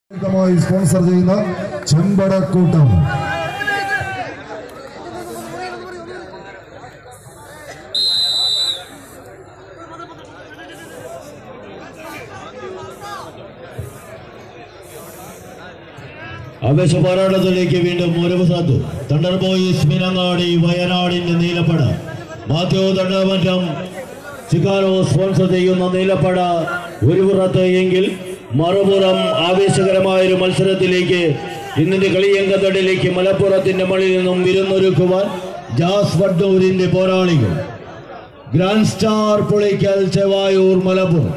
ായി sponsor ചെയ്യുന്ന ചെമ്പടക്കൂട്ടം ആവേശ പോരാട്ടത്തിലേക്ക് വീണ്ടും മുരവസാത്ത് തണ്ടർ ബോയ്സ് മീനങ്ങാടി വയനാടിന്റെ നീലപ്പട മാത്യു തണ്ടമറ്റം ചിക്കാനോ സ്പോൺസർ ചെയ്യുന്ന നീലപ്പട ഒരു പുറത്ത് എങ്കിൽ മറുപുറം ആവേശകരമായ ഒരു മത്സരത്തിലേക്ക് ഇന്നിന്റെ കളിയങ്കത്തടിലേക്ക് മലപ്പുറത്തിന്റെ മണ്ണിൽ നിന്നും വിരുന്നൊരുക്കുവാൻ ജാസ് വഡ്ഡൂരിന്റെ പോരാളികൾ grand star Pulikkal Chevayur Malappuram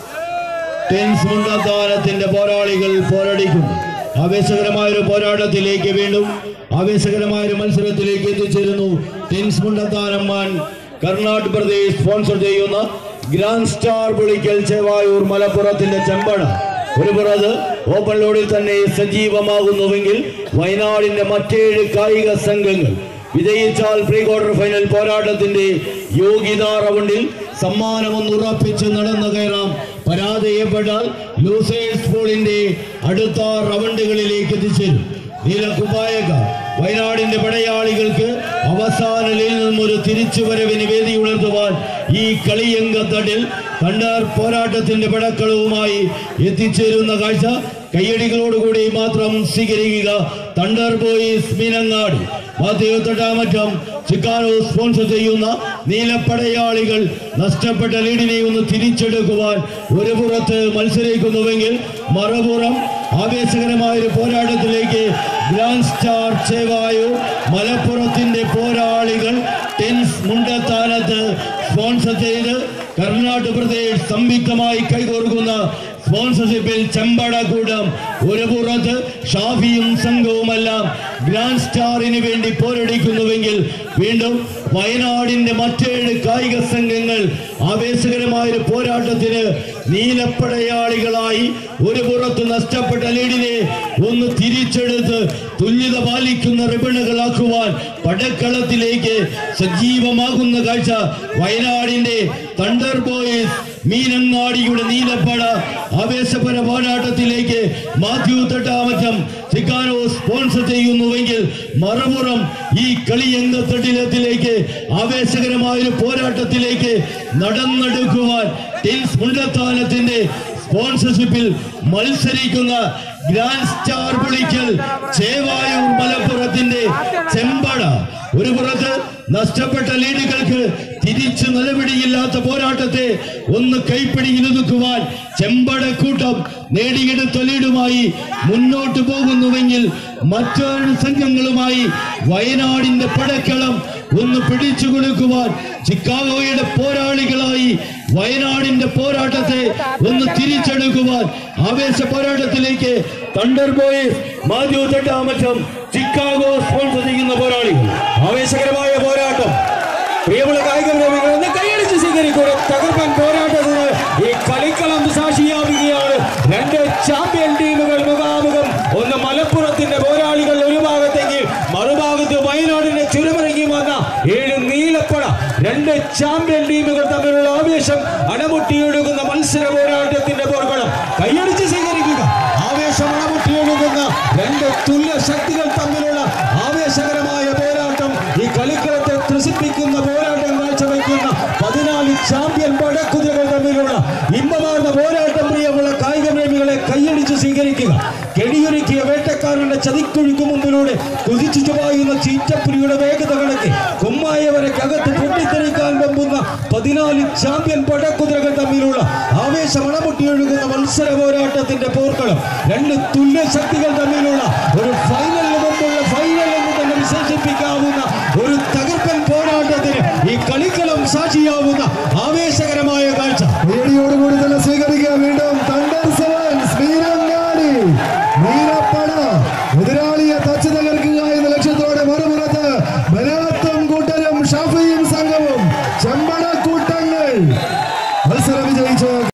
tens മുണ്ടത്താനത്തിന്റെ പോരാളികൾ പോരടിക്കുന്നു ആവേശകരമായ ഒരു പോരാട്ടത്തിലേക്ക് വീണ്ടും ആവേശകരമായ ഒരു മത്സരത്തിലേക്ക് എത്തിച്ചേരുന്നു tens Mundathanam man Karnataka Pradesh sponsor ചെയ്യുന്ന ഗ്രാൻഡ് സ്റ്റാർ പുളിക്കൽ ചെവായൂർ മലപ്പുറത്തിന്റെ ചെമ്പട ഒരു പുറത്ത് ഓപ്പൺ ലോഡിൽ തന്നെ സജീവമാകുന്നുവെങ്കിൽ വയനാടിന്റെ മറ്റേഴ് കായിക സംഘങ്ങൾ വിജയിച്ചാൽ പ്രീ ക്വാർട്ടർ ഫൈനൽ പോരാട്ടത്തിന്റെ യോഗ്യതാ റൗണ്ടിൽ സമ്മാനമൊന്ന് ഉറപ്പിച്ച് നടന്നു കയറാം പരാജയപ്പെട്ടാൽ ലൂസേഴ്സ് പൂളിന്റെ അടുത്ത റൗണ്ടുകളിലേക്ക് എത്തിച്ചേരും നീലക്കുപ്പായക്കാർ വയനാടിന്റെ പടയാളികൾക്ക് അവസാന ലീനിൽ നിന്നും ഒരു തിരിച്ചുവരവിന് വേദി ഉണർത്തുവാൻ ഈ കളിയങ്കത്തട്ടിൽ കണ്ടാർ പോരാട്ടത്തിന്റെ പടക്കളവുമായി എത്തിച്ചേരുന്ന കാഴ്ച കയ്യടികളോടുകൂടി മാത്രം സ്വീകരിക്കുക thunder boys Meenangadi Mathew Thottamattam Chicano sponsor ചെയ്യുന്ന നീലപ്പടയാളികൾ നഷ്ടപ്പെട്ട ലീഡിനെ ഒന്ന് തിരിച്ചെടുക്കുവാൻ ഒരു പുറത്ത് മത്സരിക്കുന്നുവെങ്കിൽ മറുപുറം ആവേശകരമായ ഒരു പോരാട്ടത്തിലേക്ക് ഗ്രാൻഡ് സ്റ്റാർ ചേവായു മലപ്പുറത്തിന്റെ പോരാളികൾ ടെൻസ് മുണ്ടത്താനത്ത് സ്പോൺസർ ചെയ്ത് കർണാടക പ്രദേശ് സംയുക്തമായി കൈകോർക്കുന്ന സ്പോൺസർഷിപ്പിൽ ചെമ്പടക്കൂടം ഒരു പുറത്ത് ഷാഫിയും സംഘവുമെല്ലാം ഗ്രാൻഡ് സ്റ്റാറിന് വേണ്ടി പോരടിക്കുന്നുവെങ്കിൽ വീണ്ടും വയനാടിന്റെ മറ്റേഴ് കായിക സംഘങ്ങൾ ആവേശകരമായ ഒരു പോരാട്ടത്തിന് നീലപ്പടയാളികളായി ഒരു പുറത്ത് നഷ്ടപ്പെട്ട ലീഡിനെ ഒന്ന് തിരിച്ചെടുത്ത് തുല്യത പാലിക്കുന്ന റിബണുകളാക്കുവാൻ പടക്കളത്തിലേക്ക് സജീവമാകുന്ന കാഴ്ച വയനാടിന്റെ തണ്ടർ ബോയ്സ് മീനങ്ങാടിയുടെ നീലപ്പട ആവേശപര പോരാട്ടത്തിലേക്ക് മാത്യു തട്ടാമറ്റം ചിക്കാനോ സ്പോൺസർ ചെയ്യുന്നുവെങ്കിൽ മറുപുറം ഈ കളിയംഗത്തട്ടിലത്തിലേക്ക് ആവേശകരമായ ഒരു പോരാട്ടത്തിലേക്ക് നടന്നെടുക്കുവാൻ ടെൻസ് മുണ്ടത്താനത്തിന്റെ സ്പോൺസർഷിപ്പിൽ മത്സരിക്കുന്ന ഗ്രാൻഡ് സ്റ്റാർ പുളിക്കൽ ചേവായൂർ മലപ്പുറത്തിന്റെ ചെമ്പട ഒരു പുറത്ത് നഷ്ടപ്പെട്ട ലീഡുകൾക്ക് തിരിച്ചു നിലപിടിയില്ലാത്ത പോരാട്ടത്തെ ഒന്ന് കൈപ്പിടിയിൽ ഒതുക്കുവാൻ ചെമ്പടക്കൂട്ടം നേടിയെടുത്ത ലീഡുമായി മുന്നോട്ട് പോകുന്നുവെങ്കിൽ മറ്റൊരു സംഘങ്ങളുമായി വയനാടിന്റെ പടക്കളം ഒന്ന് പിടിച്ചു കൊടുക്കുവാൻ ചിക്കാഗോയുടെ പോരാളികളായി വയനാടിന്റെ പോരാട്ടത്തെ ഒന്ന് തിരിച്ചെടുക്കുവാൻ ആവേശ പോരാട്ടത്തിലേക്ക് thunder boys Mathew Thattamattam Chicago sponsor ചെയ്യുന്ന പോരാളികൾ ആവേശകരമായ പോരാട്ടം പ്രിയമുള്ള കായിക പ്രേമികൾ ഒന്ന് കൈയടിച്ച് സ്വീകരിക്കുക തകർപ്പൻ പോരാട്ടത്തിന് ഈ കളിക്കളം സാക്ഷിയാവുകയാണ് രണ്ട് ചാമ്പ്യൻ ടീമുകൾ മുഖാമുഖം ഒന്ന് മലപ്പുറത്തിന്റെ പോരാളികൾ ഒരു ഭാഗത്തെങ്കിൽ മറുഭാഗത്ത് വയനാടിന്റെ ചുരമിറങ്ങി വന്ന ഏഴ് നീലപ്പട രണ്ട് ചാമ്പ്യൻ ടീമുകൾ തമ്മിലുള്ള ആവേശം അണമുട്ടിയൊഴുകുന്ന മത്സര പോരാട്ടത്തിന്റെ പോർക്കളം കൈയടിച്ച് സ്വീകരിക്കുക ആവേശം അണമുട്ടിയൊഴുകുന്ന രണ്ട് തുല്യ ശക്തികൾ തമ്മിലുള്ള ആവേശകരമായ പോരാട്ടം ഈ കളിക്കളത്തെ ത്രസിപ്പിക്കുന്ന പോരാട്ടം കാഴ്ചവെക്കുന്ന പതിനാല് ചാമ്പ്യൻ പടക്കുതിരകൾ തമ്മിലുള്ള ഇമ്പമാർന്ന പോരാട്ടം പ്രിയമുള്ള കായിക പ്രേമികളെ കൈയടിച്ച് സ്വീകരിക്കുക കെടിയൊരുക്കിയ വേട്ടക്കാരന്റെ ചതിക്കുഴിക്ക് മുമ്പിലൂടെ കുതിച്ചു ചുപായുന്ന ചീറ്റപ്പുലിയുടെ വേഗത കണക്ക് കുമ്മായവരക്കകത്ത് പൊട്ടിത്തെറിക്കാൻ വെമ്പുന്ന പതിനാല് ചാമ്പ്യൻ പടക്കുതിരകൾ തമ്മിലുള്ള ആവേശമണമുട്ടിയൊഴുകുന്ന മത്സര പോരാട്ടത്തിന്റെ പോർക്കളം രണ്ട് തുല്യ ശക്തികൾ തമ്മിലുള്ള ഒരു ഫൈനലിന് മുമ്പുള്ള ഫൈനൽ എന്ന് തന്നെ വിശേഷിപ്പിക്കാവുന്ന ഒരു തകർപ്പൻ പോരാട്ടത്തിന് ഈ കളിക്കളം സാക്ഷിയാവുന്ന ആവേശകരമായ കാഴ്ച പേടിയോടുകൂടി തന്നെ സ്വീകരിക്കുക വീണ്ടും തണ്ടർ സെവൻസ് മീനങ്ങാടി മീനപ്പട എതിരാളി